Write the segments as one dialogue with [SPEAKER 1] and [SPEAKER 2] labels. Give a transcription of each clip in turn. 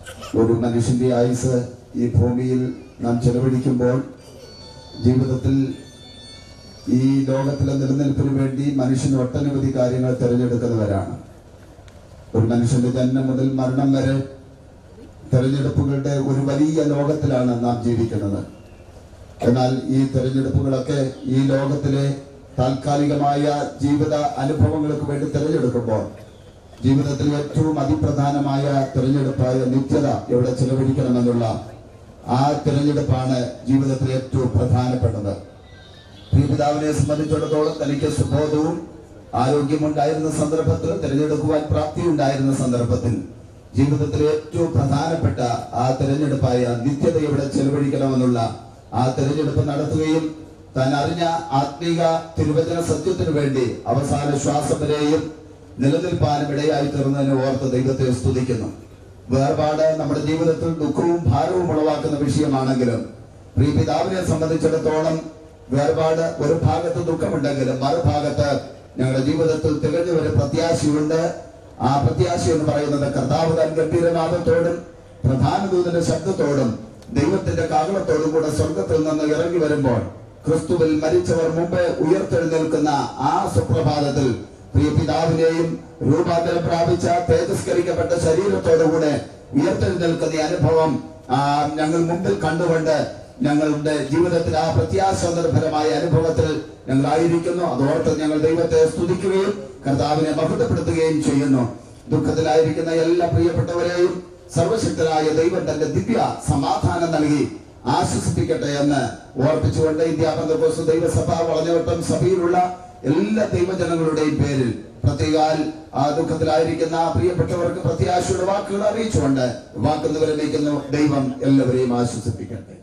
[SPEAKER 1] ഒരു മനുഷ്യന്റെ ആയുസ് ഈ ഭൂമിയിൽ നാം ചെലവഴിക്കുമ്പോൾ ജീവിതത്തിൽ ഈ ലോകത്തിലെ നിലനിൽപ്പിന് വേണ്ടി മനുഷ്യൻ ഒട്ടനവധി കാര്യങ്ങൾ തിരഞ്ഞെടുക്കുന്നവരാണ് ഒരു മനുഷ്യന്റെ ജന്മം മുതൽ മരണം വരെ തെരഞ്ഞെടുപ്പുകളുടെ ഒരു വലിയ ലോകത്തിലാണ് നാം ജീവിക്കുന്നത് എന്നാൽ ഈ തെരഞ്ഞെടുപ്പുകളൊക്കെ ഈ ലോകത്തിലെ താൽക്കാലികമായ ജീവിത അനുഭവങ്ങൾക്ക് വേണ്ടി തിരഞ്ഞെടുക്കുമ്പോൾ ജീവിതത്തിൽ ഏറ്റവും അതിപ്രധാനമായ തിരഞ്ഞെടുപ്പായ നിത്യത എവിടെ ചെലവഴിക്കണമെന്നുള്ള ആ തിരഞ്ഞെടുപ്പാണ് ജീവിതത്തിൽ ഏറ്റവും പ്രധാനപ്പെട്ടത് പ്രിയപിതാവിനെ സംബന്ധിച്ചിടത്തോളം തനിക്ക് സുബോധവും ആരോഗ്യമുണ്ടായിരുന്ന സന്ദർഭത്തിൽ തിരഞ്ഞെടുക്കുവാൻ പ്രാപ്തിയുണ്ടായിരുന്ന സന്ദർഭത്തിൽ ജീവിതത്തിലെ ഏറ്റവും പ്രധാനപ്പെട്ട ആ തിരഞ്ഞെടുപ്പായ നിത്യത എവിടെ ചെലവഴിക്കണമെന്നുള്ള ആ തിരഞ്ഞെടുപ്പ് നടത്തുകയും താൻ അറിഞ്ഞ ആത്മീക തിരുവചന സത്യത്തിനു വേണ്ടി അവസാന ശ്വാസം വരെയും നിലനിൽപ്പാനും ഇടയായി തീർന്നതിന് ഓർത്ത് ദൈവത്തെ സ്തുതിക്കുന്നു വേർപാട് നമ്മുടെ ജീവിതത്തിൽ ദുഃഖവും ഭാരവും ഉളവാക്കുന്ന വിഷയമാണെങ്കിലും പ്രിയപിതാവിനെ സംബന്ധിച്ചിടത്തോളം വേർപാട് ഒരു ഭാഗത്ത് ദുഃഖമുണ്ടെങ്കിലും മറുഭാഗത്ത് ഞങ്ങളുടെ ജീവിതത്തിൽ തികഞ്ഞ ഒരു പ്രത്യാശയുണ്ട് ആ പ്രത്യാശ എന്ന് പറയുന്നത് കർത്താവ് താൻ ഗംഭീരനാഥത്തോടും പ്രധാന ദൂതന്റെ ശബ്ദത്തോടും ദൈവത്തിന്റെ കാകളത്തോടും കൂടെ സ്വർഗത്തിൽ നിന്ന് ഇറങ്ങി വരുമ്പോൾ ക്രിസ്തുവിൽ മരിച്ചവർ മുമ്പ് ഉയർത്തെഴുന്നേൽക്കുന്ന ആ സുപ്രഭാതത്തിൽ പ്രിയ പിതാവിനെയും രൂപാന്തരം പ്രാപിച്ച തേജസ്കരിക്കപ്പെട്ട ശരീരത്തോടുകൂടെ ഉയർത്തെഴുന്നേൽക്കുന്ന ഈ അനുഭവം ആ, ഞങ്ങൾ മുമ്പിൽ കണ്ടുകൊണ്ട് ഞങ്ങളുടെ ജീവിതത്തിൽ ആ പ്രത്യാശാന്തരഫലമായ അനുഭവത്തിൽ ഞങ്ങൾ ആയിരിക്കുന്നു അതോർത്ത് ഞങ്ങൾ ദൈവത്തെ സ്തുതിക്കുകയും കർത്താവിനെ മഹത്വപ്പെടുത്തുകയും ചെയ്യുന്നു ദുഃഖത്തിലായിരിക്കുന്ന എല്ലാ പ്രിയപ്പെട്ടവരെയും സർവശക്തനായ ദൈവം തന്റെ ദിവ്യ സമാധാനം നൽകി ആശ്വസിപ്പിക്കട്ടെ എന്ന് ഓർപ്പിച്ചുകൊണ്ട് ഇന്ത്യ പന്തകോസ് ദൈവസഭ വളഞ്ഞവട്ടം സഭയിലുള്ള എല്ലാ ദൈവജനങ്ങളുടെയും പേരിൽ പ്രത്യേകാൽ ആ ദുഃഖത്തിലായിരിക്കുന്ന ആ പ്രിയപ്പെട്ടവർക്ക് പ്രത്യാശയുടെ വാക്കുകൾ അറിയിച്ചുകൊണ്ട് വാക്കുന്ന് വിരമിക്കുന്നു ദൈവം എല്ലാവരെയും ആശ്വസിപ്പിക്കട്ടെ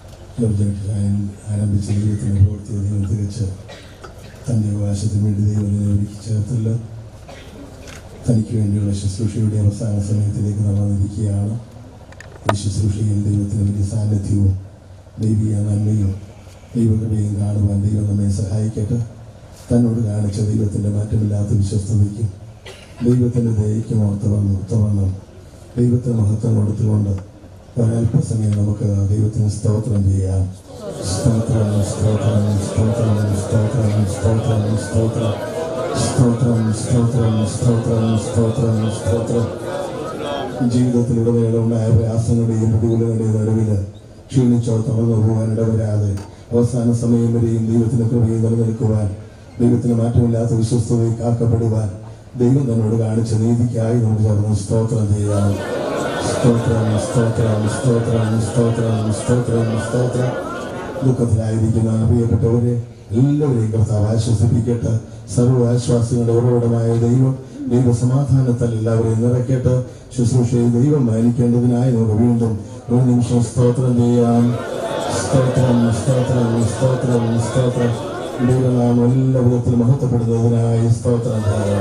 [SPEAKER 2] ജോർജാൻ ആരംഭിച്ച ദൈവത്തിൻ്റെ പ്രവൃത്തി ദൈവം തികച്ച് തൻ്റെ അവകാശത്തിന് വേണ്ടി ദൈവത്തിനെ ഒരുക്കി ചേർത്തല്ലോ തനിക്ക് വേണ്ടിയുള്ള ശുശ്രൂഷയുടെ അവസാന സമയത്തിലേക്ക് നാം വന്നിരിക്കുകയാണ് ഈ ശുശ്രൂഷയിൽ ദൈവത്തിന് വലിയ സാന്നിധ്യവും ദൈവിക നന്മയും ദൈവകൃപയും കാണുവാൻ ദൈവം നമ്മെ സഹായിക്കട്ടെ തന്നോട് കാണിച്ച ദൈവത്തിൻ്റെ മാറ്റമില്ലാത്ത വിശ്വസ്തതയ്ക്കും ദൈവത്തിൻ്റെ ദയയ്ക്കും ഓർത്തവണ്ണം ഉത്തവണ്ണം ദൈവത്തിന് മഹത്വം കൊടുത്തുകൊണ്ട് ഒരല്പസമയം നമുക്ക് ദൈവത്തിന് സ്തോത്രം ചെയ്യാം സ്തോത്രം സ്തോത്രം സ്തോത്രം സ്തോത്രം സ്തോത്രം സ്തോത്രം സ്തോത്രം സ്തോത്രം സ്തോത്രം സ്തോത്രം സ്തോത്രം ജീവിതത്തിലുടനീളം ഉണ്ടായ പ്രയാസങ്ങളുടെയും പ്രതികൂലങ്ങളുടെയും നടുവിൽ ക്ഷീണിച്ചോ തളർന്നു പോകാൻ ഇടവരാതെ അവസാന സമയം വരെയും ദൈവത്തിന് കൃപയിൽ നിലനിൽക്കുവാൻ ദൈവത്തിന് മാറ്റമില്ലാത്ത വിശ്വസ്തതയിൽ കാക്കപ്പെടുവാൻ ദൈവം തന്നോട് കാണിച്ച നീതിക്കായി നമുക്ക് ചേർന്ന് സ്തോത്രം ചെയ്യാം സ്തോത്രം സ്തോത്രം സ്തോത്രം സ്തോത്രം സ്തോത്രം സ്തോത്രം ദുഃഖത്തിലായിരിക്കുന്ന പ്രിയപ്പെട്ടവരെ എല്ലാവരെയും കർത്താവ് ആശ്വസിപ്പിക്കട്ടെ സർവ്വ ആശ്വാസങ്ങളുടെ ഉറവിടമായ ദൈവം ദൈവ സമാധാനത്താൽ എല്ലാവരെയും നിറയ്ക്കട്ടെ ശുശ്രൂഷയിൽ ദൈവം മാനിക്കേണ്ടതിനായി നമുക്ക് വീണ്ടും ഒരു നിമിഷം സ്തോത്രം ചെയ്യാം സ്തോത്രം സ്തോത്രം സ്തോത്രം സ്തോത്രം ദൈവനാം എല്ലാ വിധത്തിൽ മഹത്വപ്പെടുന്നതിനായി സ്തോത്രം ചെയ്യാം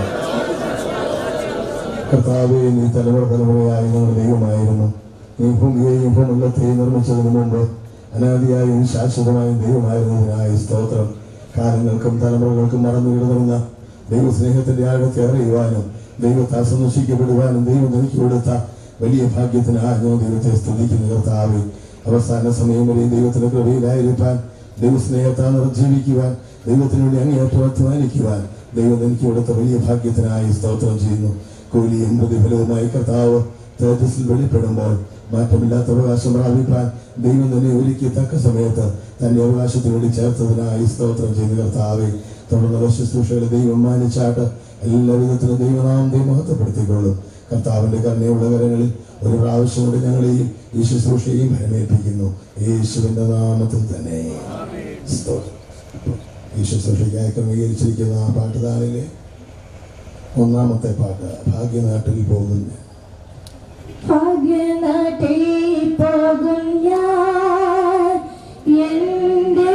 [SPEAKER 2] കർത്താവെ നീ തലമുറ തലമുറയായി ഞങ്ങളുടെ ദൈവമായിരുന്നു നീ ഭൂമിയെയും ഭൂമണ്ഡലത്തെയും നിർമ്മിച്ചതിന് മുമ്പ് അനാദിയായും ശാശ്വതമായും ദൈവമായിരുന്നതിനായി സ്തോത്രം കാലങ്ങൾക്കും തലമുറകൾക്കും മറന്നു കിടന്നിരുന്ന ദൈവസ്നേഹത്തിന്റെ ആഴത്തെ അറിയുവാനും ദൈവത്തെ സന്ദർശിക്കപ്പെടുവാനും ദൈവം എനിക്ക് കൊടുത്ത വലിയ ഭാഗ്യത്തിനായി ഞാൻ ദൈവത്തെ സ്തുതിക്കുന്നു കർത്താവെ അവസാന സമയം വരെ ദൈവത്തിന്റെ കൃപയിലായിരിക്കാൻ ദൈവസ്നേഹത്താൽ നിർജീവിക്കുവാൻ ദൈവത്തിന് വേണ്ടി അങ്ങേയറ്റം അധ്വാനിക്കുവാൻ ദൈവം എനിക്ക് കൊടുത്ത വലിയ ഭാഗ്യത്തിനായി സ്തോത്രം ചെയ്യുന്നു കൂലിയും പ്രതിഫലവുമായി കർത്താവ് തേജസ്സിൽ വെളിപ്പെടുമ്പോൾ മാറ്റമില്ലാത്ത അവകാശം പ്രാപിക്കാൻ ദൈവം തന്നെ ഒരുക്കി തക്ക സമയത്ത് തന്റെ അവകാശത്തിനോട് ചേർത്തതിനായി സ്തോത്രം ചെയ്ത് കർത്താവെ തുടർന്നുള്ള ശുശ്രൂഷകളെ ദൈവം മാനിച്ചാട്ട് എല്ലാ വിധത്തിലും ദൈവനാമത്തെ മഹത്വപ്പെടുത്തിക്കൊള്ളും കർത്താവിന്റെ കരുണയുള്ള കരങ്ങളിൽ ഒരു പ്രാവശ്യം കൂടി ഞങ്ങളെയും ഈ ശുശ്രൂഷയും ഭരമേൽപ്പിക്കുന്നു യേശുവിന്റെ നാമത്തിൽ തന്നെ സ്തോത്രം ഈ ശുശ്രൂഷയ്ക്കായി ക്രമീകരിച്ചിരിക്കുന്ന ആ പാട്ടുതാണിലെ ഒന്നാമത്തെ പാട്ട് ഭാഗ്യനാട്ടിൽ പോകുന്നു
[SPEAKER 3] ഭാഗ്യനാട്ടിൽ പോകും ഞാൻ എൻ്റെ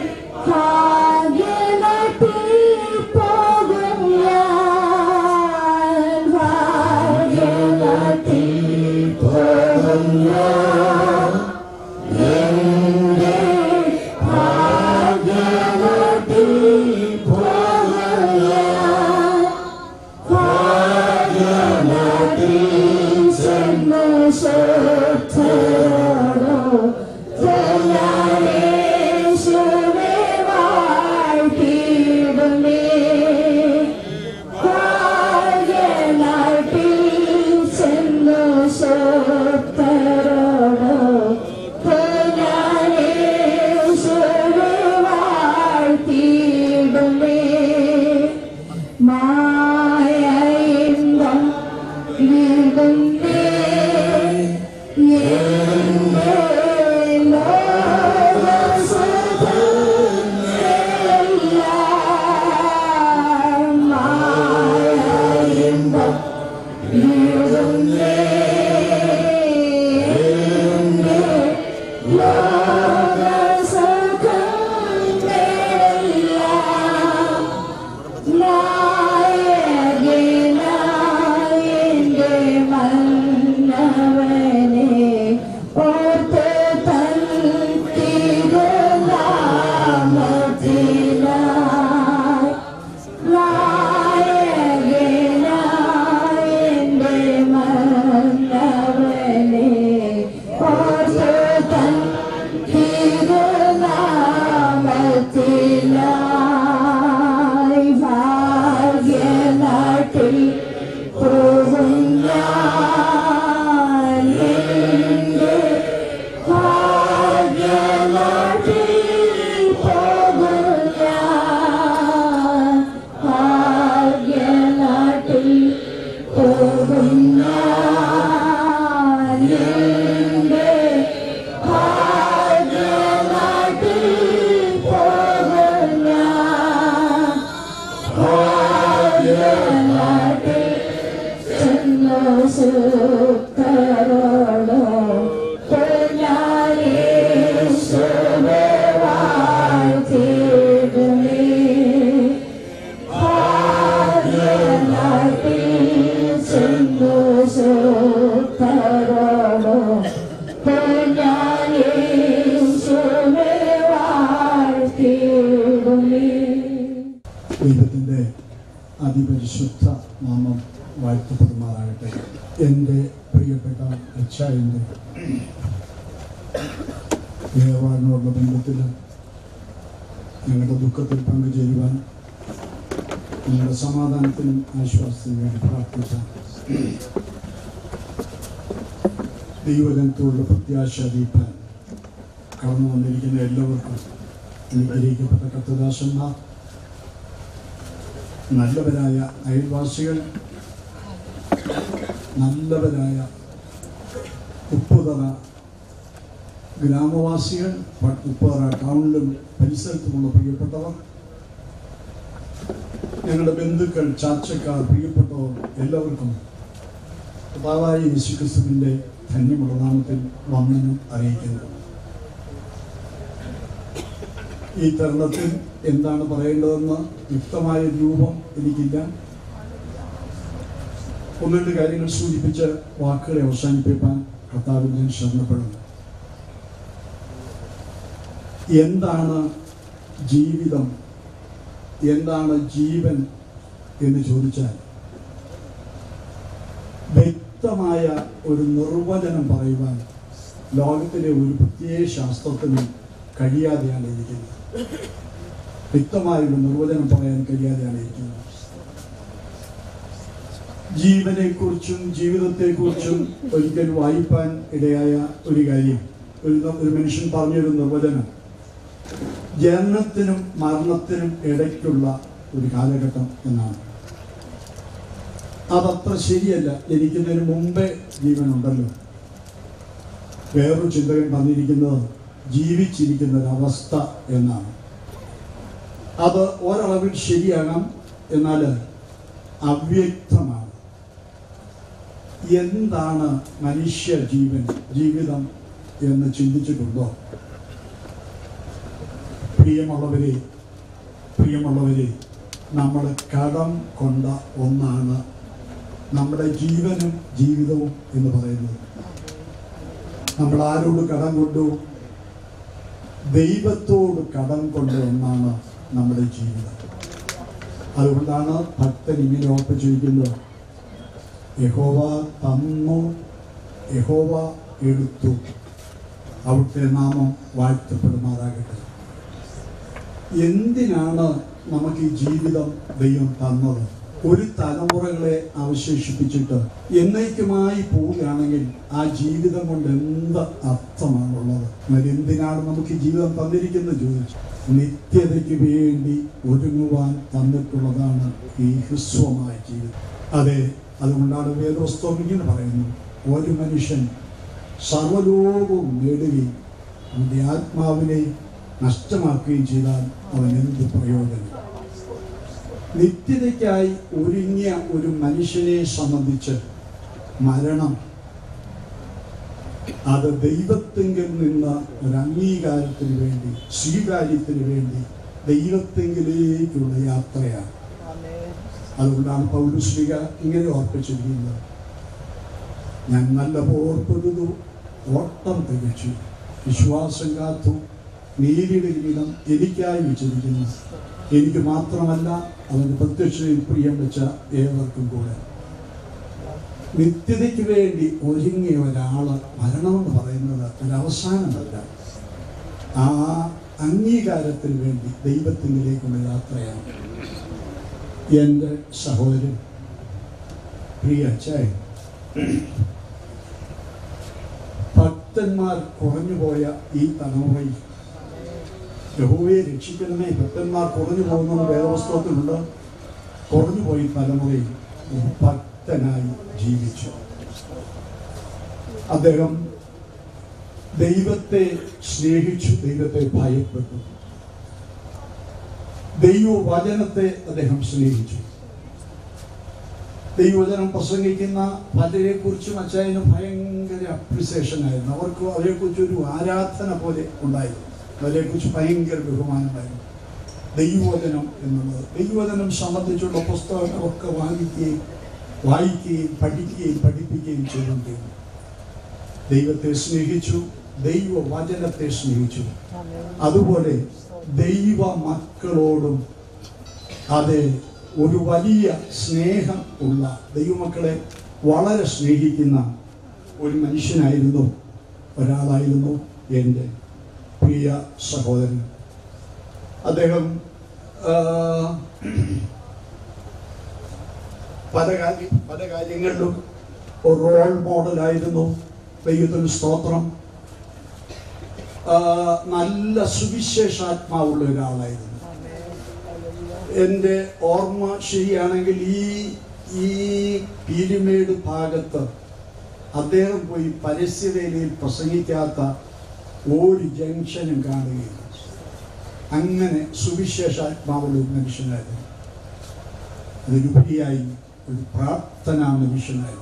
[SPEAKER 3] ഭാഗ്യനാട്ടിൽ പോകും ഞാൻ ഭാഗ്യനാട്ടിൽ പോകും ഞാൻ എൻ്റെ ഭാഗ്യനാട്ടിൽ പോകും ഞാൻ ഭാഗ്യനാട്ടിൽ മായയിമ്പം വീടുന്നേ എന്റെ ലോകസുഖമെല്ലാം മായയിമ്പം വീടുന്നേ എന്റെ ലോകസുഖമെല്ലാം നായകനായെന്റെ മന്നവനെ ഓർത്ത് തൻ തിരുനാമത്തിനായി നായകനായെന്റെ മന്നവനെ ഓർത്ത് തൻ തിരുനാമത്തിനായി ഭാഗ്യനാട്ടിൽ പോകും ഞാൻ എൻ്റെ ഭാഗ്യനാട്ടിൽ പോകും ഞാൻ ഭാഗ്യനാട്ടിൽ പോകും ഞാൻ എൻ്റെ ഭാഗ്യനാട്ടിൽ പോകും ഞാൻ ഭാഗ്യനാട്ടിൽ ചെന്നു സുഖരോടോ പൊന്നായേശുവേ വാഴ്ത്തിടുമേ ഭാഗ്യനാട്ടിൽ ചെന്നു സുഖരോടോ പൊന്നായേശുവേ വാഴ്ത്തിടുമേ
[SPEAKER 4] ദൈവത്തിൻ്റെ അതിപരിശുദ്ധ നാമം വാഴ്ത്തപ്പെടുമാറാകട്ടെ എൻ്റെ പ്രിയപ്പെട്ട അച്ചായൻ്റെ വേവാടിനോടുള്ള ബന്ധത്തിൽ ഞങ്ങളുടെ ദുഃഖത്തിൽ പങ്കുചേരുവാൻ ഞങ്ങളുടെ സമാധാനത്തിനും ആശ്വാസത്തിനും വേണ്ടി പ്രാർത്ഥിക്കാം ദൈവജനത്തോടുള്ള പ്രത്യാശ ദീപാൻ കടന്നു വന്നിരിക്കുന്ന എല്ലാവർക്കും അനുഗ്രഹിക്കപ്പെട്ട കത്തദാസന്മാർ നല്ലവരായ അയൽവാസികൾ നല്ലവരായ ഉപ്പുതറ ഗ്രാമവാസികൾ പ- ഉപ്പുതറ ടൗണിലും പരിസരത്തുമുള്ള പ്രിയപ്പെട്ടവർ ഞങ്ങളുടെ ബന്ധുക്കൾ ചാർച്ചക്കാർ പ്രിയപ്പെട്ടവർ എല്ലാവർക്കും കർത്താവായ യേശുക്രിസ്തുവിൻ്റെ ധന്യമുള്ള നാമത്തിൽ വന്ദനം അറിയിക്കുന്നു ഈ തരുണത്തിൽ എന്താണ് പറയേണ്ടതെന്ന് യുക്തമായ രൂപം എനിക്കില്ല ഒന്ന് രണ്ട് കാര്യങ്ങൾ സൂചിപ്പിച്ച് വാക്കുകളെ അവസാനിപ്പിക്കാൻ കർത്താവിൽ ഞാൻ ശരണപ്പെടുന്നു എന്താണ് ജീവിതം എന്താണ് ജീവൻ എന്ന് ചോദിച്ചാൽ വ്യക്തമായ ഒരു നിർവചനം പറയുവാൻ ലോകത്തിലെ ഒരു പ്രത്യേക ശാസ്ത്രത്തിനും കഴിയാതെയാണ് ഇരിക്കുന്നത് വ്യക്തമായ ഒരു നിർവചനം പറയാൻ കഴിയാതെയാണ് ഇരിക്കുന്നത് ജീവനെക്കുറിച്ചും ജീവിതത്തെക്കുറിച്ചും ഒരിക്കൽ വായിപ്പാൻ ഇടയായ ഒരു കാര്യം ഒരു ഒരു മനുഷ്യൻ പറഞ്ഞൊരു നിർവചനം ജനനത്തിനും മരണത്തിനും ഇടയ്ക്കുള്ള ഒരു കാലഘട്ടം എന്നാണ് അതത്ര ശരിയല്ല ജനിക്കുന്നതിന് മുമ്പേ ജീവനുണ്ടല്ലോ വേറൊരു ചിന്തകൻ പറഞ്ഞിരിക്കുന്നത് ജീവിച്ചിരിക്കുന്ന ഒരവസ്ഥ എന്നാണ് അത് ഒരളവിൽ ശരിയാകാം എന്നാൽ അവ്യക്തമാണ് എന്താണ് മനുഷ്യ ജീവൻ ജീവിതം എന്ന് ചിന്തിച്ചിട്ടുണ്ടോ പ്രിയമുള്ളവരെ പ്രിയമുള്ളവരെ നമ്മൾ കടം കൊണ്ട ഒന്നാണ് നമ്മുടെ ജീവനും ജീവിതവും എന്ന് പറയുന്നത് നമ്മൾ ആരോട് കടം കൊണ്ടു ദൈവത്തോട് കടം കൊണ്ട ഒന്നാണ് നമ്മുടെ ജീവിതം അതുകൊണ്ടാണ് ഭക്തൻ ഇങ്ങനെ ഓർപ്പിച്ചിരിക്കുന്നത് യഹോവ തന്നു യഹോവ എടുത്തു അവിടുത്തെ നാമം വാഴ്ത്തപ്പെടുമാറാകട്ടെ എന്തിനാണ് നമുക്ക് ഈ ജീവിതം ദൈവം തന്നത് ഒരു തലമുറകളെ അവശേഷിപ്പിച്ചിട്ട് എന്നേക്കുമായി പോവുകയാണെങ്കിൽ ആ ജീവിതം കൊണ്ട് എന്ത് അർത്ഥമാണുള്ളത് എന്നാൽ എന്തിനാണ് നമുക്ക് ഈ ജീവിതം തന്നിരിക്കുന്നത് ചോദിച്ചു നിത്യതയ്ക്ക് വേണ്ടി ഒരുങ്ങുവാൻ തന്നിട്ടുള്ളതാണ് ഈ ഹ്രസ്വമായ ജീവിതം അതെ അതുകൊണ്ടാണ് വേദോസ്തവം ഇങ്ങനെ പറയുന്നു ഒരു മനുഷ്യൻ സർവലോകവും നേടുകയും അവന്റെ ആത്മാവിനെ നഷ്ടമാക്കുകയും ചെയ്താൽ അവൻ എന്ത് പ്രയോജനം നിത്യതയ്ക്കായി ഒരുങ്ങിയ ഒരു മനുഷ്യനെ സംബന്ധിച്ച് മരണം അത് ദൈവത്തെങ്കിൽ നിന്ന് ഒരു അംഗീകാരത്തിന് വേണ്ടി സ്വീകാര്യത്തിന് വേണ്ടി ദൈവത്തെങ്കിലേക്കുള്ള യാത്രയാണ് അതുകൊണ്ടാണ് പൗരുശ്രീക ഇങ്ങനെ ഓർപ്പിച്ചിരിക്കുന്നത് ഞാൻ നല്ല പോർപ്പൊരുതു ഓട്ടം തികച്ചു വിശ്വാസം കാത്തു നീതിയുടെ കിരീടം എനിക്കായി വെച്ചിരിക്കുന്നു എനിക്ക് മാത്രമല്ല അവന്റെ പ്രത്യക്ഷയിൽ പ്രിയം വെച്ച ഏവർക്കും കൂടെ നിത്യതയ്ക്ക് വേണ്ടി ഒരുങ്ങിയ ഒരാള് മരണമെന്ന് പറയുന്നത് ഒരു അവസാനമല്ല ആ അംഗീകാരത്തിന് വേണ്ടി ദൈവത്തിങ്കിലേക്കുള്ള യാത്രയാണ് എൻ്റെ സഹോദരൻ പ്രിയ അച്ചായൻ ഭക്തന്മാർ കുറഞ്ഞുപോയ ഈ തലമുറയിൽ യഹോവയെ രക്ഷിക്കണമേ ഭക്തന്മാർ കുറഞ്ഞു പോകുന്ന വേദപുസ്തകത്തിലുണ്ട് കുറഞ്ഞുപോയി തലമുറയിൽ ഒരു ഭക്തനായി ജീവിച്ചു അദ്ദേഹം ദൈവത്തെ സ്നേഹിച്ചു ദൈവത്തെ ഭയപ്പെട്ടു ദൈവവചനത്തെ അദ്ദേഹം സ്നേഹിച്ചു ദൈവവചനം പ്രസംഗിക്കുന്ന പലരെ കുറിച്ചും അച്ചായന് ഭയങ്കര അപ്രിസിയേഷൻ ആയിരുന്നു അവർക്ക് അവരെക്കുറിച്ച് ഒരു ആരാധന പോലെ ഉണ്ടായിരുന്നു അവരെക്കുറിച്ച് ഭയങ്കര ബഹുമാനമായിരുന്നു ദൈവവചനം എന്നുള്ളത് ദൈവവചനം സംബന്ധിച്ചുള്ള പുസ്തകങ്ങളൊക്കെ വാങ്ങിക്കുകയും വായിക്കുകയും പഠിക്കുകയും പഠിപ്പിക്കുകയും ചെയ്തുകൊണ്ടിരുന്നു ദൈവത്തെ സ്നേഹിച്ചു ദൈവവചനത്തെ സ്നേഹിച്ചു അതുപോലെ ദൈവ മക്കളോടും അതെ ഒരു വലിയ സ്നേഹം ഉള്ള ദൈവമക്കളെ വളരെ സ്നേഹിക്കുന്ന ഒരു മനുഷ്യനായിരുന്നു ഒരാളായിരുന്നു എൻ്റെ പ്രിയ സഹോദരൻ അദ്ദേഹം ആ, പല കാര്യ പല കാര്യങ്ങളിലും ഒരു റോൾ മോഡലായിരുന്നു ദൈവത്തിന് സ്തോത്രം ആ, നല്ല സുവിശേഷാത്മാവുള്ള ഒരാളായിരുന്നു എൻ്റെ ഓർമ്മ ശരിയാണെങ്കിൽ ഈ ഈ പീരുമേട് ഭാഗത്ത് അദ്ദേഹം പോയി പരസ്യവേലയിൽ പ്രസംഗിക്കാത്ത ഒരു ജംഗ്ഷനും കാണുകയില്ല അങ്ങനെ സുവിശേഷാത്മാവുള്ള ഒരു മനുഷ്യനായിരുന്നു അതിലുപരിയായി ഒരു പ്രാർത്ഥനാ മനുഷ്യനായിരുന്നു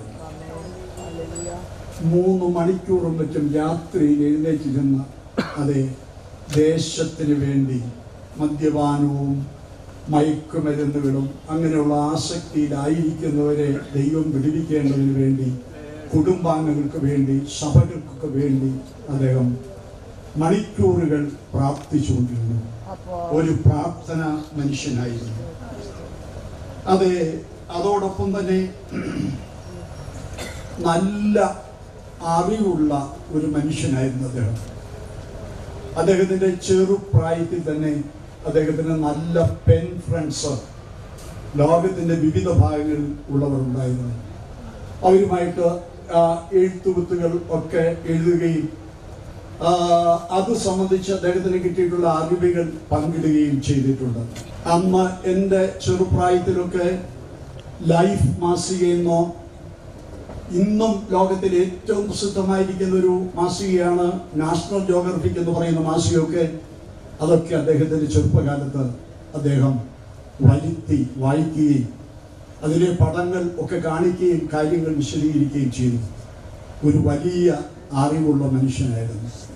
[SPEAKER 4] മൂന്ന് മണിക്കൂറും മറ്റും രാത്രിയിൽ എഴുന്നേറ്റിരുന്ന അതെ ദേശത്തിന് വേണ്ടി മദ്യപാനവും മയക്കുമരുന്നുകളും അങ്ങനെയുള്ള ആസക്തിയിലായിരിക്കുന്നവരെ ദൈവം വിടുവിക്കേണ്ടതിന് വേണ്ടി കുടുംബാംഗങ്ങൾക്ക് വേണ്ടി സഭകൾക്കൊക്കെ വേണ്ടി അദ്ദേഹം മണിക്കൂറുകൾ പ്രാർത്ഥിച്ചുകൊണ്ടിരുന്നു ഒരു പ്രാർത്ഥന മനുഷ്യനായിരുന്നു അതെ അതോടൊപ്പം തന്നെ നല്ല അറിവുള്ള ഒരു മനുഷ്യനായിരുന്നു അദ്ദേഹം അദ്ദേഹത്തിന്റെ ചെറുപ്രായത്തിൽ തന്നെ അദ്ദേഹത്തിന് നല്ല പെൻ ഫ്രണ്ട്സ് ലോകത്തിന്റെ വിവിധ ഭാഗങ്ങളിൽ ഉള്ളവർ ഉണ്ടായിരുന്നു അവരുമായിട്ട് ആ, എഴുത്തുകുത്തുകൾ ഒക്കെ എഴുതുകയും ആ, അത് സംബന്ധിച്ച് അദ്ദേഹത്തിന് കിട്ടിയിട്ടുള്ള അറിവുകൾ പങ്കിടുകയും ചെയ്തിട്ടുണ്ട് അന്ന് എൻ്റെ ചെറുപ്രായത്തിലൊക്കെ ലൈഫ് മാസികയെന്നോ ഇന്നും ലോകത്തിൽ ഏറ്റവും പ്രസിദ്ധമായിരിക്കുന്ന ഒരു മാസികയാണ് നാഷണൽ ജോഗ്രഫിക് എന്ന് പറയുന്ന മാസികയൊക്കെ അതൊക്കെ അദ്ദേഹത്തിന്റെ ചെറുപ്പകാലത്ത് അദ്ദേഹം വരുത്തി വായിക്കുകയും അതിലെ പടങ്ങൾ ഒക്കെ കാണിക്കുകയും കാര്യങ്ങൾ വിശദീകരിക്കുകയും ചെയ്തു ഒരു വലിയ അറിവുള്ള മനുഷ്യനായിരുന്നു